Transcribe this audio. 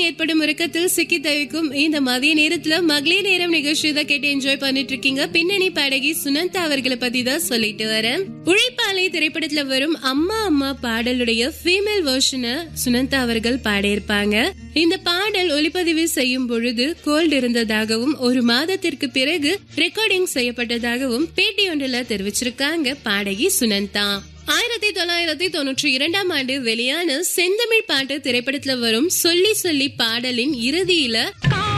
ஏற்படும் உறக்கத்தில் சிக்கி தவிக்கும் இந்த மதிய நேரத்துல மகளிர் நேரம் நிகழ்ச்சி தான் கேட்டு என்ஜாய் பண்ணிட்டு இருக்கீங்க பின்னணி பாடகி சுனந்தா அவர்களை பத்தி தான் சொல்லிட்டு வரேன் உழைப்பாலை திரைப்படத்துல வரும் அம்மா அம்மா பாடலுடைய ஃபீமேல் வெர்ஷனை சுனந்தா அவர்கள் பாடியிருப்பாங்க இந்த பாடல் ஒளிப்பதிவு செய்யும் பொழுது கோல்டு இருந்ததாகவும் ஒரு மாதத்திற்கு பிறகு ரெக்கார்டிங் செய்யப்பட்டதாகவும் பேட்டி ஒன்றில் தெரிவிச்சிருக்காங்க பாடகி சுனந்தா ஆயிரத்தி தொள்ளாயிரத்தி தொண்ணூற்றி இரண்டாம் ஆண்டு வெளியான செந்தமிழ் பாட்டு திரைப்படத்துல வரும் சொல்லி சொல்லி பாடலின் இறுதியில